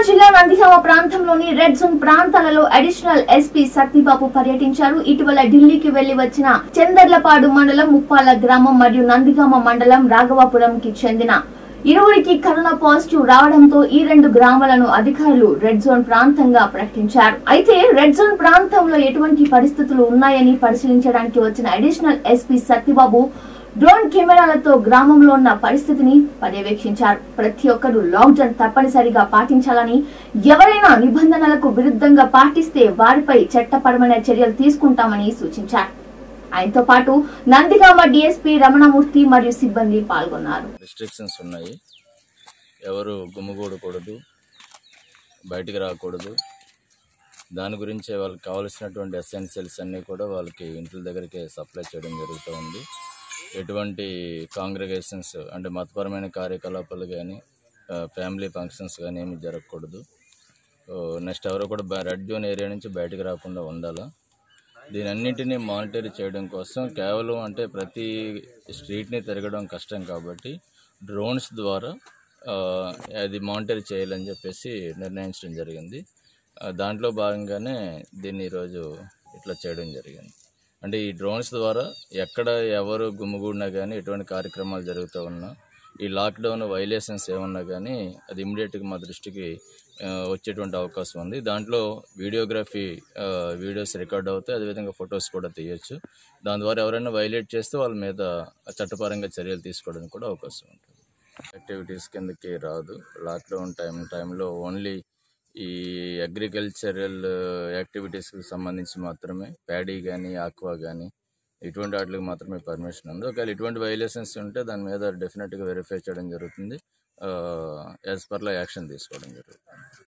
కరీంనగర్ జిల్లా నందిగామ ప్రాంతంలోని red zone ప్రాంతాలలో అడిషనల్ ఎస్పీ సత్యబాబు పర్యటించారు ఇటీవల ఢిల్లీకి వెళ్లి వచ్చిన చందర్లపాడు మండలం ముప్పాల గ్రామం మరియు నందిగామ మండలం రాఘవాపురంకి చెందిన ఇరువురికి కరోనా పాజిటివ్ రావడంతో ఈ రెండు గ్రామాలను అధికారులు రెడ్ జోన్ ప్రాంతంగా ప్రకటించారు అయితే రెడ్ జోన్ ప్రాంతంలో ఎటువంటి పరిస్థితులు ఉన్నాయని పరిశీలించడానికి వచ్చిన అడిషనల్ ఎస్పీ సత్యబాబు డ్రోన్ కెమెరాలతో గ్రామంలో ఉన్న పరిస్థితిని పర్యవేక్షించారు ప్రతి ఒక్కరూ లాక్డౌన్ తప్పనిసరిగా పాటించాలని ఎవరైనా నిబంధనలకు విరుద్ధంగా పాటిస్తే వారిపై చట్టపరమైన చర్యలు తీసుకుంటామని సూచించారు ఆయనతో పాటు నందిగామ డీఎస్పీ రమణమూర్తి మరియు సిబ్బంది పాల్గొన్నారు రిస్ట్రిక్షన్స్ ఉన్నాయి ఎవరు గుమ్ముగూడకూడదు బయటికి రాకూడదు దాని గురించి వాళ్ళకి కావాల్సినటువంటి ఎసెన్షియల్స్ అన్నీ కూడా వాళ్ళకి ఇంట్ల దగ్గరికి సప్లై చేయడం జరుగుతూ ఉంది ఎటువంటి కాంగ్రిగేషన్స్ అంటే మతపరమైన కార్యకలాపాలు కానీ ఫ్యామిలీ ఫంక్షన్స్ కానీ ఏమి జరగకూడదు నెక్స్ట్ ఎవరు కూడా బ- రెడ్ జోన్ ఏరియా నుంచి బయటకు రాకుండా ఉండాలా దీని అన్నింటినీ మానిటర్ చేయడం కోసం కేవలం అంటే ప్రతి స్ట్రీట్ని తిరగడం కష్టం కాబట్టి డ్రోన్స్ ద్వారా ఆ, అది మానిటర్ చేయాలని చెప్పేసి నిర్ణయించడం జరిగింది ఆ, దాంట్లో భాగంగానే దీన్ని ఈరోజు ఇట్లా చేయడం జరిగింది అంటే ఈ డ్రోన్స్ ద్వారా ఎక్కడ ఎవరు గుమ్మిగూడినా కానీ ఎటువంటి కార్యక్రమాలు జరుగుతూ ఉన్నా ఈ లాక్డౌన్ వైలేషన్స్ ఏమన్నా కానీ అది ఇమ్మీడియట్గా మా దృష్టికి ఆ, వచ్చేటువంటి అవకాశం ఉంది దాంట్లో వీడియోగ్రఫీ ఆ, వీడియోస్ రికార్డ్ అవుతాయి అదేవిధంగా ఫొటోస్ కూడా తీయొచ్చు దాని ద్వారా ఎవరైనా వైలేట్ చేస్తే వాళ్ళ మీద చట్టపరంగా చర్యలు తీసుకోవడానికి కూడా అవకాశం ఉంటుంది యాక్టివిటీస్ కిందకి రాదు లాక్డౌన్ టైం టైంలో ఓన్లీ ఈ అగ్రికల్చరల్ యాక్టివిటీస్కి సంబంధించి మాత్రమే ప్యాడీ కానీ ఆక్వా కానీ ఇటువంటి వాటికి మాత్రమే పర్మిషన్ ఉంది ఒకవేళ ఇటువంటి వైలేషన్స్ ఉంటే దాని మీద డెఫినెట్గా వెరిఫై చేయడం జరుగుతుంది యాజ్ పర్లో యాక్షన్ తీసుకోవడం జరుగుతుంది